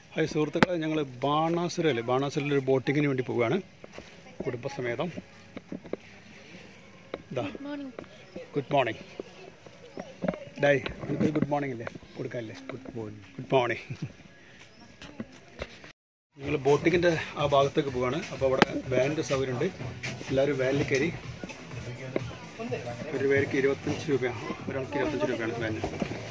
Hi സുഹൃത്തുക്കളെ ഞങ്ങൾ ബാണാസുരയിൽ ബാണാസുരയിൽ ഒരു ബോട്ടിങ്ങിന് വേണ്ടി പോവുകയാണ് കുടുംബസമേതം ഇതാ മോർണിംഗ് ഗുഡ് മോർണിംഗ് ഡൈ എനിക്ക് ഗുഡ് മോർണിംഗ് ഇല്ലേ കൊടുക്കാനില്ലേ ഗുഡ് മോർണിംഗ് ഗുഡ് മോർണിംഗ് ഞങ്ങൾ ബോട്ടിങ്ങിൻ്റെ ആ ഭാഗത്തേക്ക് പോവുകയാണ് അപ്പോൾ അവിടെ വാനിൻ്റെ സൗകര്യമുണ്ട് എല്ലാവരും വാനിൽ കയറി ഒരു പേർക്ക് ഇരുപത്തഞ്ച് രൂപയാണ് ഒരാൾക്ക് ഇരുപത്തഞ്ച് രൂപയാണ് വാനിന്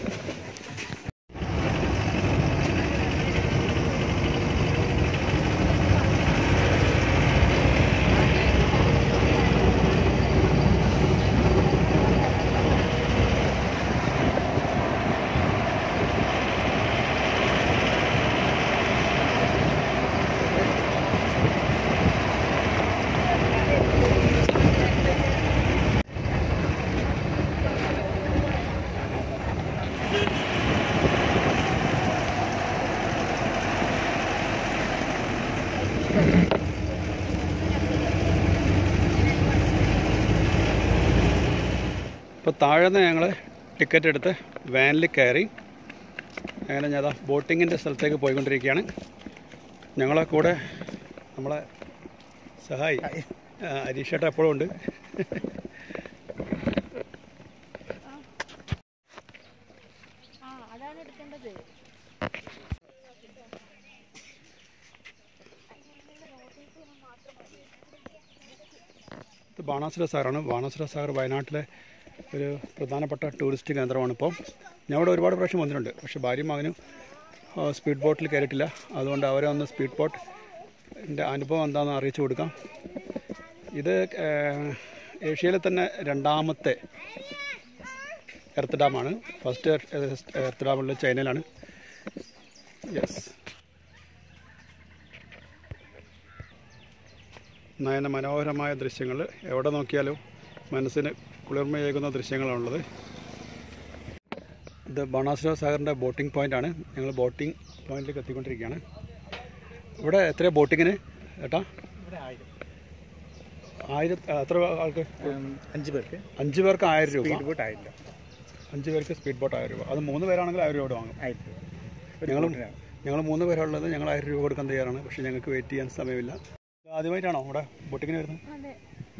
ഇപ്പോൾ താഴെ നിന്ന് ഞങ്ങൾ ടിക്കറ്റ് എടുത്ത് വാനിൽ കയറി അങ്ങനെ ഞാൻ ബോട്ടിങ്ങിൻ്റെ സ്ഥലത്തേക്ക് പോയിക്കൊണ്ടിരിക്കുകയാണ് ഞങ്ങളെ കൂടെ നമ്മളെ സഹായി ആ, ഹരീഷ് ചേട്ടൻ എപ്പോഴും ഉണ്ട് ആ അതാണ് എടുക്കേണ്ടത് ഇത് ബാണാസുര സാഗറാണ് ബാണാസുര സാഗർ വയനാട്ടിലെ ഒരു പ്രധാനപ്പെട്ട ടൂറിസ്റ്റ് കേന്ദ്രമാണ് ഇപ്പോൾ ഞാൻ ഇവിടെ ഒരുപാട് പ്രാവശ്യം വന്നിട്ടുണ്ട് പക്ഷേ ഭാര്യയും മകനും ആ, സ്പീഡ് ബോട്ടിൽ കയറിയിട്ടില്ല അതുകൊണ്ട് അവരെ ഒന്ന് സ്പീഡ് ബോട്ട് എൻ്റെ അനുഭവം എന്താണെന്ന് അറിയിച്ചു കൊടുക്കാം ഇത് ആ, ഏഷ്യയിലെ തന്നെ രണ്ടാമത്തെ എർത്ത് ഡാമാണ് ഫസ്റ്റ് എർത്ത് ഡാമുള്ളത് ചൈനയിലാണ് യെസ് നയന മനോഹരമായ ദൃശ്യങ്ങൾ എവിടെ നോക്കിയാലും മനസ്സിന് കുളിർമയേകുന്ന ദൃശ്യങ്ങളാണുള്ളത് ഇത് ബാണാസുര സാഗറിൻ്റെ ബോട്ടിംഗ് പോയിൻ്റാണ് ഞങ്ങൾ ബോട്ടിംഗ് പോയിന്റിലേക്ക് എത്തിക്കൊണ്ടിരിക്കുകയാണ് ഇവിടെ എത്രയാണ് ബോട്ടിങ്ങിന് ഏട്ടാ ആയിരം എത്ര ആൾക്ക് അഞ്ച് പേർക്ക് അഞ്ച് പേർക്ക് ആയിരം രൂപ സ്പീഡ് ബോട്ട് ആയില്ല അഞ്ച് പേർക്ക് സ്പീഡ് ബോട്ട് ആയിരം രൂപ അത് മൂന്ന് പേരാണെങ്കിൽ ആയിരം രൂപ വാങ്ങും ആയിരം രൂപ ഒരു ഞങ്ങളും ബോട്ടിനാണ്. ഞങ്ങൾ മൂന്ന് പേരുള്ളത് ഞങ്ങൾ ആയിരം രൂപ കൊടുക്കാൻ തയ്യാറാണ് പക്ഷേ ഞങ്ങൾക്ക് വെയിറ്റ് ചെയ്യാൻ സമയമില്ല ആദ്യമായിട്ടാണോ ഇവിടെ ബോട്ടിങ്ങിന് വരുന്നത് അതെ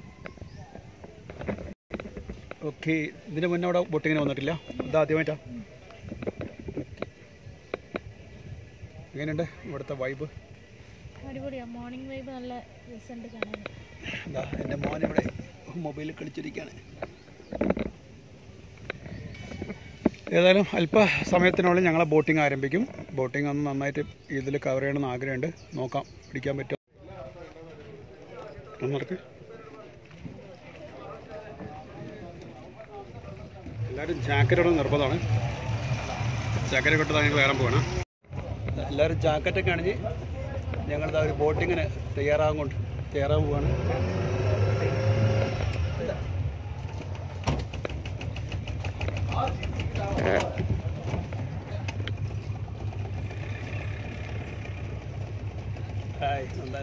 ഓക്കെ ഇതിന് മുന്നേ അവിടെ ബോട്ടിങ്ങിന് വന്നിട്ടില്ല ഇത് ആദ്യമായിട്ടാ എങ്ങനെയുണ്ട് ഇവിടുത്തെ വൈബ് അടിപൊളിയാ മോർണിംഗ് വൈബ് നല്ല രസമുണ്ട് കാണാൻ എന്താ എൻ്റെ മോൻ ഇവിടെ മൊബൈലിൽ കളിച്ചിരിക്കുകയാണ് ഏതായാലും അല്പ സമയത്തിനുള്ളിൽ ഞങ്ങളെ ബോട്ടിംഗ് ആരംഭിക്കും ബോട്ടിംഗ് ഒന്ന് നന്നായിട്ട് ഇതിൽ കവർ ചെയ്യണമെന്ന് ആഗ്രഹമുണ്ട് നോക്കാം പിടിക്കാൻ പറ്റുമോ ഒന്ന് നടക്ക് എല്ലാവരും ജാക്കറ്റോടെ നിർബന്ധമാണ് ജാക്കറ്റ് കൊട്ടത് ഞങ്ങൾ കയറാൻ പോകണം എല്ലാവരും ജാക്കറ്റൊക്കെ അണിഞ്ഞ് ഞങ്ങളിതാ ഒരു ബോട്ടിങ്ങിന് തയ്യാറാകാൻ കൊണ്ട് തയ്യാറാകാൻ പോവാണ് ഹായ് നന്ദൻ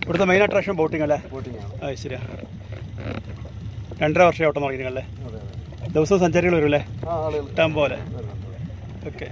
ഇവിടുത്തെ മെയിൻ അട്രാക്ഷൻ ബോട്ടിംഗ് അല്ലേ ബോട്ടിംഗ് ആണ് അത് ശരിയാ രണ്ടര വർഷം ഓട്ടം തുടങ്ങിയിരുന്നല്ലേ അതെ അതെ ദിവസവും സഞ്ചാരികൾ വരും അല്ലേ ആ ആളുകൾ ഇഷ്ടം പോലെ വരുന്നുണ്ട്. ഓക്കെ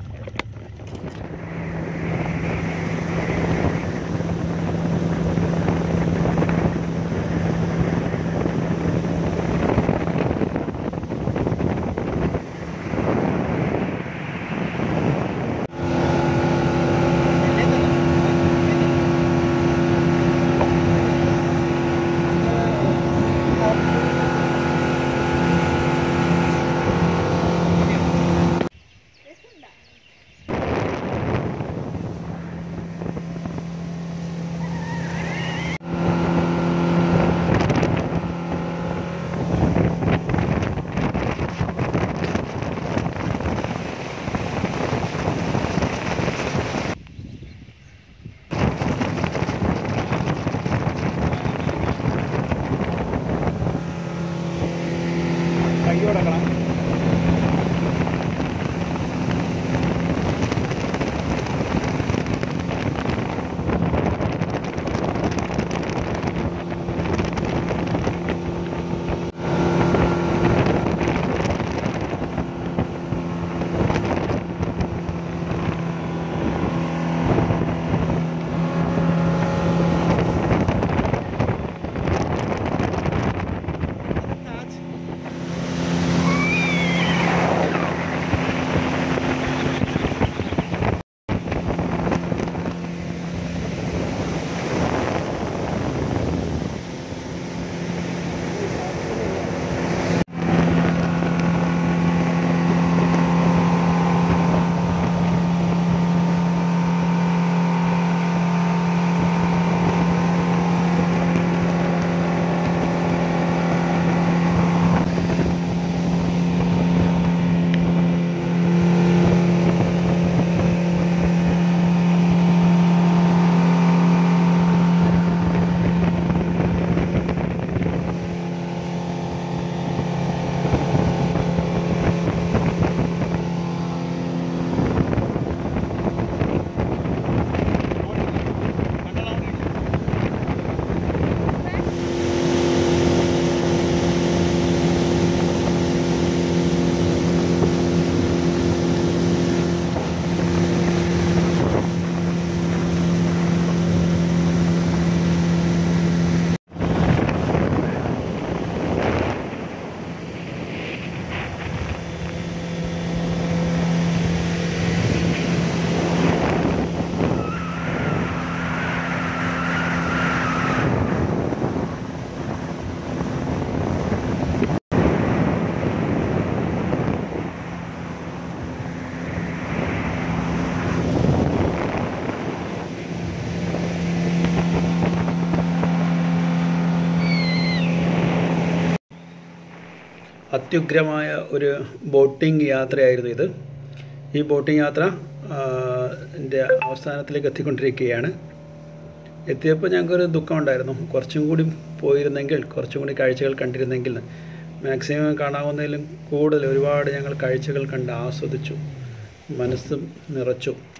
കൈ കൊടുക്കണം അത്യുഗ്രമായ ഒരു ബോട്ടിംഗ് യാത്രയായിരുന്നു ഇത് ഈ ബോട്ടിംഗ് യാത്ര ആ, ൻ്റെ അവസാനത്തിലേക്ക് എത്തിക്കൊണ്ടിരിക്കുകയാണ് എത്തിയപ്പോൾ ഞങ്ങൾക്കൊരു ദുഃഖമുണ്ടായിരുന്നു കുറച്ചും കൂടി പോയിരുന്നെങ്കിൽ കുറച്ചും കൂടി കാഴ്ചകൾ കണ്ടിരുന്നെങ്കിൽ മാക്സിമം കാണാവുന്നതിലും കൂടുതൽ ഒരുപാട് ഞങ്ങൾ കാഴ്ചകൾ കണ്ട് ആസ്വദിച്ചു മനസ്സും നിറച്ചു